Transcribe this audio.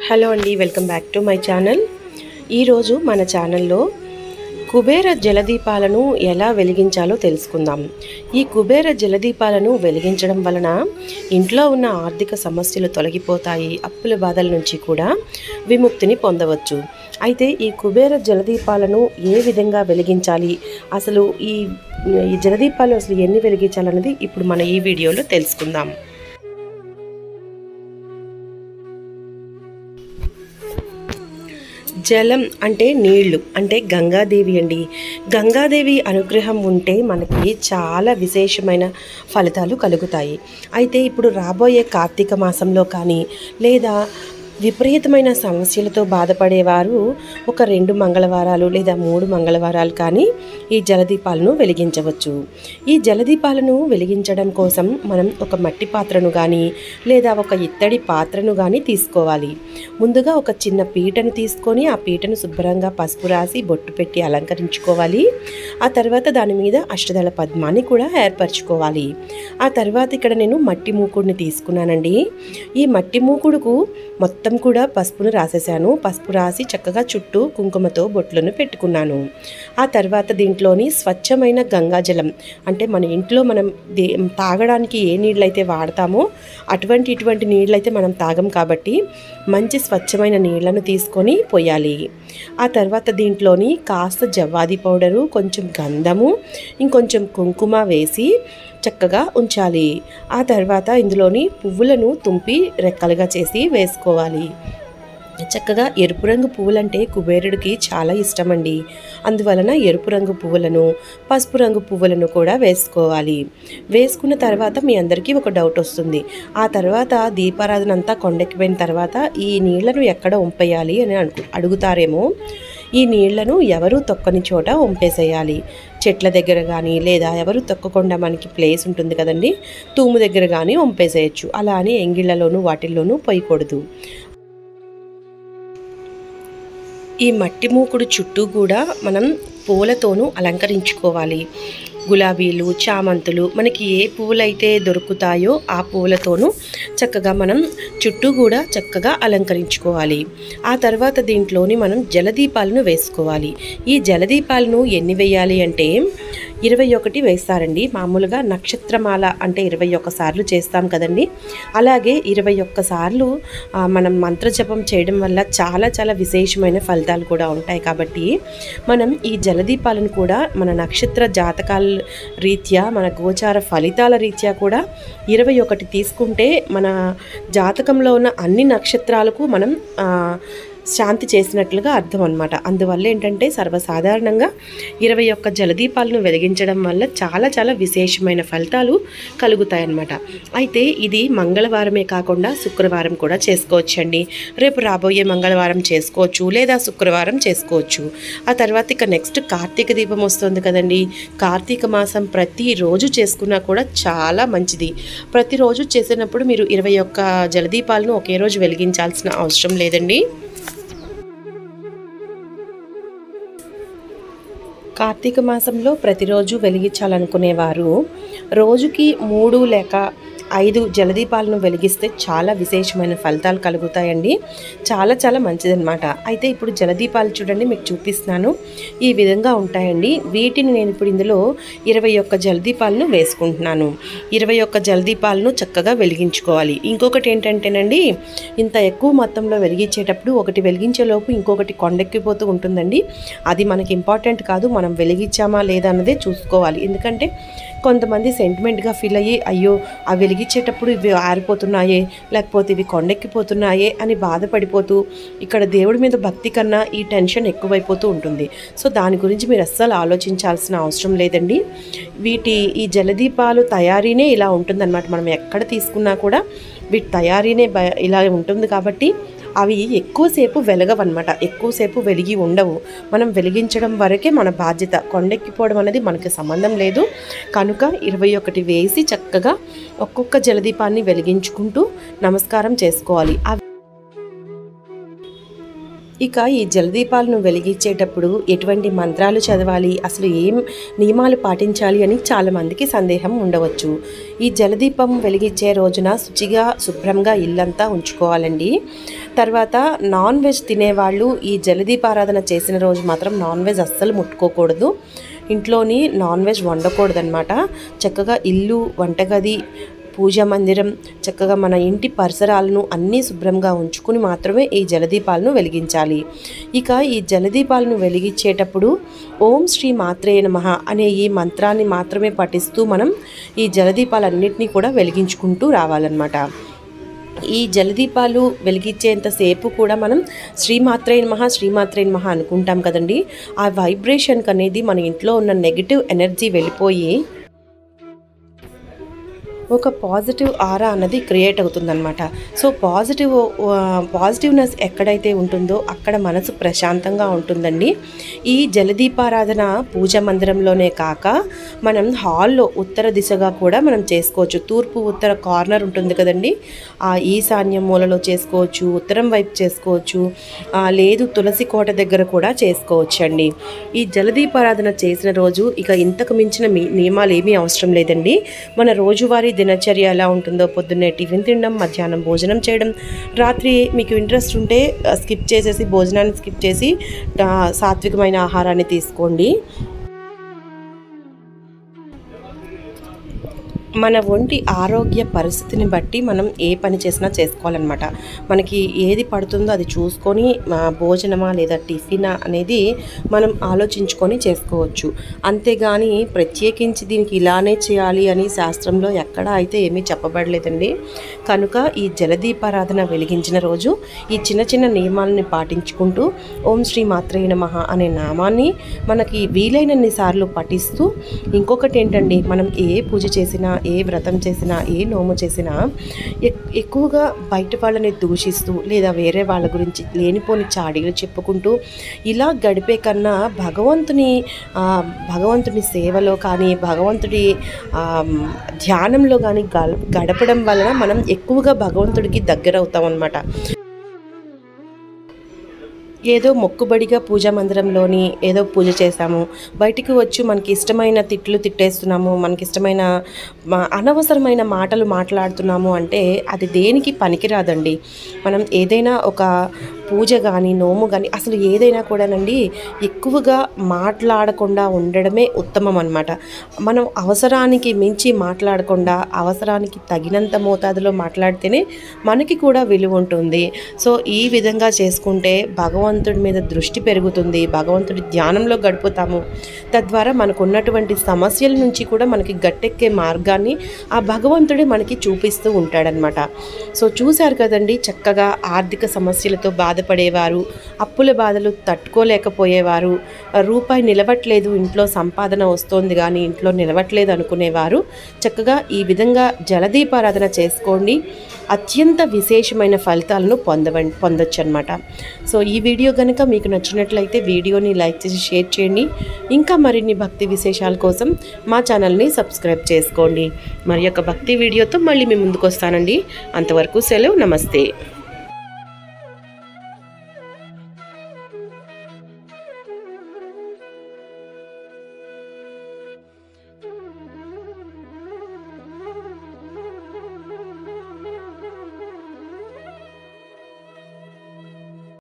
hello అండి welcome back to my channel ఈరోజు మన ఛానల్లో కుబేర జలదీపాలను ఎలా వెలిగించాలో తెలుసుకుందాం ఈ కుబేర జలదీపాలను వెలిగించడం వలన ఇంట్లో ఉన్న ఆర్థిక సమస్యలు తొలగిపోతాయి అప్పుల బాధల నుంచి కూడా విముక్తిని పొందవచ్చు అయితే ఈ కుబేర జలదీపాలను ఏ విధంగా వెలిగించాలి అసలు ఈ ఈ జలదీపాలు అసలు ఎన్ని వెలిగించాలన్నది ఇప్పుడు మన ఈ వీడియోలో తెలుసుకుందాం జలం అంటే నీళ్లు అంటే గంగాదేవి అండి గంగాదేవి అనుగ్రహం ఉంటే మనకి చాలా విశేషమైన ఫలితాలు కలుగుతాయి అయితే ఇప్పుడు రాబోయే కార్తీక మాసంలో కానీ లేదా విపరీతమైన సమస్యలతో బాధపడేవారు ఒక రెండు మంగళవారాలు లేదా మూడు మంగళవారాలు కానీ ఈ జలదీపాలను వెలిగించవచ్చు ఈ జలదీపాలను వెలిగించడం కోసం మనం ఒక మట్టి పాత్రను కానీ లేదా ఒక ఇత్తడి పాత్రను కానీ తీసుకోవాలి ముందుగా ఒక చిన్న పీటను తీసుకొని ఆ పీటను శుభ్రంగా పసుపు రాసి బొట్టు పెట్టి అలంకరించుకోవాలి ఆ తర్వాత దాని మీద అష్టదళ పద్మాన్ని కూడా ఏర్పరచుకోవాలి ఆ తర్వాత ఇక్కడ నేను మట్టి మూకుడిని తీసుకున్నానండి ఈ మట్టి మూకుడుకు మొత్తం కూడా పసుపును రాసేసాను పసుపు రాసి చక్కగా చుట్టూ కుంకుమతో బొట్లను పెట్టుకున్నాను ఆ తర్వాత దీంట్లోని స్వచ్ఛమైన గంగాజలం అంటే మన ఇంట్లో మనం దే తాగడానికి ఏ నీళ్ళైతే వాడతామో అటువంటి ఇటువంటి నీళ్ళైతే మనం తాగం కాబట్టి మంచి స్వచ్ఛమైన నీళ్లను తీసుకొని పోయాలి ఆ తర్వాత దీంట్లోని కాస్త జవ్వాది పౌడరు కొంచెం గంధము ఇంకొంచెం కుంకుమ వేసి చక్కగా ఉంచాలి ఆ తర్వాత ఇందులోని పువ్వులను తుంపి రెక్కలుగా చేసి వేసుకోవాలి చక్కగా ఎరుపు రంగు పువ్వులంటే కుబేరుడికి చాలా ఇష్టమండి అందువలన ఎరుపు రంగు పువ్వులను పసుపు రంగు పువ్వులను కూడా వేసుకోవాలి వేసుకున్న తర్వాత మీ అందరికీ ఒక డౌట్ వస్తుంది ఆ తర్వాత దీపారాధన అంతా కొండెక్కిపోయిన తర్వాత ఈ నీళ్లను ఎక్కడ ఉంపేయాలి అని అడుగు అడుగుతారేమో ఈ నీళ్లను ఎవరు తొక్కని చోట వంపేసేయాలి చెట్ల దగ్గర కానీ లేదా ఎవరు తొక్కకుండా మనకి ప్లేస్ ఉంటుంది కదండి తూము దగ్గర కానీ వంపేసేయచ్చు అలా అని ఎంగిళ్లలోనూ వాటిల్లోనూ పోయకూడదు ఈ మట్టి మూకుడు చుట్టూ కూడా మనం పూలతోనూ అలంకరించుకోవాలి గులాబీలు చామంతులు మనకి ఏ పువ్వులైతే దొరుకుతాయో ఆ పువ్వులతోనూ చక్కగా మనం చుట్టూ కూడా చక్కగా అలంకరించుకోవాలి ఆ తర్వాత దీంట్లోని మనం జలదీపాలను వేసుకోవాలి ఈ జలదీపాలను ఎన్ని వేయాలి అంటే ఇరవై ఒకటి వేస్తారండి మామూలుగా నక్షత్రమాల అంటే ఇరవై ఒక్క సార్లు చేస్తాం కదండి అలాగే ఇరవై ఒక్క సార్లు ఆ, మనం మంత్రజపం చేయడం వల్ల చాలా చాలా విశేషమైన ఫలితాలు కూడా ఉంటాయి కాబట్టి మనం ఈ జలదీపాలను కూడా మన నక్షత్ర జాతకాల రీత్యా మన గోచార ఫలితాల రీత్యా కూడా ఇరవై ఒకటి తీసుకుంటే మన జాతకంలో ఉన్న అన్ని నక్షత్రాలకు మనం ఆ, శాంతి చేసినట్లుగా అర్థం అనమాట అందువల్ల ఏంటంటే సర్వసాధారణంగా ఇరవై ఒక్క జలదీపాలను వెలిగించడం వల్ల చాలా చాలా విశేషమైన ఫలితాలు కలుగుతాయి అన్నమాట అయితే ఇది మంగళవారమే కాకుండా శుక్రవారం కూడా చేసుకోవచ్చండి రేపు రాబోయే మంగళవారం చేసుకోవచ్చు లేదా శుక్రవారం చేసుకోవచ్చు ఆ తర్వాత ఇక నెక్స్ట్ కార్తీక దీపం వస్తుంది కదండి కార్తీక మాసం ప్రతిరోజు చేసుకున్నా కూడా చాలా మంచిది ప్రతిరోజు చేసినప్పుడు మీరు ఇరవై ఒక్క జలదీపాలను ఒకే రోజు వెలిగించాల్సిన అవసరం లేదండి కార్తీక మాసంలో ప్రతిరోజు వెలిగించాలనుకునేవారు రోజుకి మూడు లేక ఐదు జలదీపాలను వెలిగిస్తే చాలా విశేషమైన ఫలితాలు కలుగుతాయండి చాలా చాలా మంచిదన్నమాట అయితే ఇప్పుడు జలదీపాలు చూడండి మీకు చూపిస్తున్నాను ఈ విధంగా ఉంటాయండి వీటిని నేను ఇప్పుడు ఇందులో ఇరవై ఒక్క జలదీపాలను వేసుకుంటున్నాను ఇరవై ఒక్క జలదీపాలను చక్కగా వెలిగించుకోవాలి ఇంకొకటి ఏంటంటేనండి ఇంత ఎక్కువ మొత్తంలో వెలిగించేటప్పుడు ఒకటి వెలిగించేలోపు ఇంకొకటి కొండెక్కిపోతూ ఉంటుందండి అది మనకి ఇంపార్టెంట్ కాదు మనం వెలిగించామా లేదా అన్నదే చూసుకోవాలి ఎందుకంటే కొంతమంది సెంటిమెంట్గా ఫీల్ అయ్యి అయ్యో అవి వెలిగించేటప్పుడు ఇవి ఆరిపోతున్నాయే లేకపోతే ఇవి కొండెక్కిపోతున్నాయే అని బాధపడిపోతూ ఇక్కడ దేవుడి మీద భక్తి కన్నా ఈ టెన్షన్ ఎక్కువైపోతూ ఉంటుంది సో దాని గురించి మీరు అస్సలు ఆలోచించాల్సిన అవసరం లేదండి వీటి ఈ జలదీపాలు తయారీనే ఇలా ఉంటుందన్నమాట మనం ఎక్కడ తీసుకున్నా కూడా వీటి తయారీనే బ- ఇలా ఉంటుంది కాబట్టి అవి ఎక్కువసేపు వెలగవన్నమాట ఎక్కువసేపు వెలిగి ఉండవు మనం వెలిగించడం వరకే మన బాధ్యత కొండెక్కిపోవడం అనేది మనకి సంబంధం లేదు కనుక ఇరవై ఒకటి వేసి చక్కగా ఒక్కొక్క జలదీపాన్ని వెలిగించుకుంటూ నమస్కారం చేసుకోవాలి ఆ ఇక ఈ జలదీపాలను వెలిగించేటప్పుడు ఎటువంటి మంత్రాలు చదవాలి అసలు ఏం నియమాలు పాటించాలి అని చాలామందికి సందేహం ఉండవచ్చు ఈ జలదీపం వెలిగించే రోజున శుచిగా శుభ్రంగా ఇల్లంతా ఉంచుకోవాలండి తర్వాత నాన్ వెజ్ తినేవాళ్ళు ఈ జలదీపారాధన చేసిన రోజు మాత్రం నాన్ వెజ్ అస్సలు ముట్టుకోకూడదు ఇంట్లోని నాన్ వెజ్ వండకూడదనమాట చక్కగా ఇల్లు వంటగది పూజా మందిరం చక్కగా మన ఇంటి పరిసరాలను అన్నీ శుభ్రంగా ఉంచుకుని మాత్రమే ఈ జలదీపాలను వెలిగించాలి ఇక ఈ జలదీపాలను వెలిగించేటప్పుడు ఓం శ్రీ మాత్రే నమః అనే ఈ మంత్రాన్ని మాత్రమే పఠిస్తూ మనం ఈ జలదీపాలన్నింటినీ కూడా వెలిగించుకుంటూ రావాలన్నమాట ఈ జలదీపాలు వెలిగించేంతసేపు కూడా మనం శ్రీమాత్రే నమః శ్రీమాత్రే నమః అనుకుంటాం కదండి ఆ వైబ్రేషన్కి అనేది మన ఇంట్లో ఉన్న నెగిటివ్ ఎనర్జీ వెళ్ళిపోయి ఒక పాజిటివ్ ఆరా అన్నది క్రియేట్ అవుతుందన్నమాట సో పాజిటివ్ పాజిటివ్నెస్ ఎక్కడైతే ఉంటుందో అక్కడ మనసు ప్రశాంతంగా ఉంటుందండి ఈ జలదీపారాధన పూజ మందిరంలోనే కాక మనం హాల్లో ఉత్తర దిశగా కూడా మనం చేసుకోవచ్చు తూర్పు ఉత్తర కార్నర్ ఉంటుంది కదండి ఆ ఈశాన్య మూలలో చేసుకోవచ్చు ఉత్తరం వైపు చేసుకోవచ్చు ఆ, లేదు తులసి కోట దగ్గర కూడా చేసుకోవచ్చు అండి ఈ జలదీపారాధన చేసిన రోజు ఇక ఇంతకు మించిన మీ నియమాలు ఏమీ అవసరం లేదండి మన రోజువారీ దినచర్య ఎలా ఉంటుందో పొద్దున్నే టిఫిన్ తినడం మధ్యాహ్నం భోజనం చేయడం రాత్రి మీకు ఇంట్రెస్ట్ ఉంటే స్కిప్ చేసేసి భోజనాన్ని స్కిప్ చేసి ఆ, సాత్వికమైన ఆహారాన్ని తీసుకోండి మన ఒంటి ఆరోగ్య పరిస్థితిని బట్టి మనం ఏ పని చేసినా చేసుకోవాలన్నమాట మనకి ఏది పడుతుందో అది చూసుకొని ఆ, భోజనమా లేదా టిఫినా అనేది మనం ఆలోచించుకొని చేసుకోవచ్చు అంతేగాని ప్రత్యేకించి దీనికి ఇలానే చేయాలి అని శాస్త్రంలో ఎక్కడ అయితే ఏమీ చెప్పబడలేదండి కనుక ఈ జలదీపారాధన వెలిగించిన రోజు ఈ చిన్న చిన్న నియమాలని పాటించుకుంటూ ఓం శ్రీ మాత్రే నమః అనే నామాన్ని మనకి వీలైనన్ని సార్లు పఠిస్తూ ఇంకొకటి ఏంటండి మనం ఏ పూజ చేసినా ఏ వ్రతం చేసినా ఏ నోము చేసినా ఎక్- ఎక్కువగా బయట వాళ్ళని దూషిస్తూ లేదా వేరే వాళ్ళ గురించి లేనిపోని చాడీలు చెప్పుకుంటూ ఇలా గడిపే కన్నా భగవంతుని ఆ, భగవంతుని సేవలో కానీ భగవంతుడి ఆ, ధ్యానంలో కానీ గల గడపడం వలన మనం ఎక్కువగా భగవంతుడికి దగ్గర అవుతాం అన్నమాట ఏదో మొక్కుబడిగా పూజా మందిరంలోని ఏదో పూజ చేశాము బయటికి వచ్చి మనకి ఇష్టమైన తిట్లు తిట్టేస్తున్నాము మనకి ఇష్టమైన మా- అనవసరమైన మాటలు మాట్లాడుతున్నాము అంటే అది దేనికి పనికిరాదండి మనం ఏదైనా ఒక పూజ కానీ నోము కానీ అసలు ఏదైనా కూడానండి ఎక్కువగా మాట్లాడకుండా ఉండడమే ఉత్తమం అన్నమాట మనం అవసరానికి మించి మాట్లాడకుండా అవసరానికి తగినంత మోతాదులో మాట్లాడితేనే మనకి కూడా విలువ ఉంటుంది సో ఈ విధంగా చేసుకుంటే భగవంతుడి మీద దృష్టి పెరుగుతుంది భగవంతుడి ధ్యానంలో గడుపుతాము తద్వారా మనకు ఉన్నటువంటి సమస్యల నుంచి కూడా మనకి గట్టెక్కే మార్గాన్ని ఆ భగవంతుడే మనకి చూపిస్తూ ఉంటాడనమాట సో చూశారు కదండి చక్కగా ఆర్థిక సమస్యలతో బాధపడేవారు అప్పుల బాధలు తట్టుకోలేకపోయేవారు రూపాయి నిలవట్లేదు ఇంట్లో సంపాదన వస్తోంది కానీ ఇంట్లో నిలవట్లేదు అనుకునేవారు చక్కగా ఈ విధంగా జలదీపారాధన చేసుకోండి అత్యంత విశేషమైన ఫలితాలను పొందవ పొందొచ్చు అనమాట సో ఈ వీడియో కనుక మీకు నచ్చినట్లయితే వీడియోని లైక్ చేసి షేర్ చేయండి ఇంకా మరిన్ని భక్తి విశేషాల కోసం మా ఛానల్ని సబ్స్క్రైబ్ చేసుకోండి మరి యొక్క భక్తి వీడియోతో మళ్ళీ మీ ముందుకు వస్తానండి అంతవరకు సెలవు నమస్తే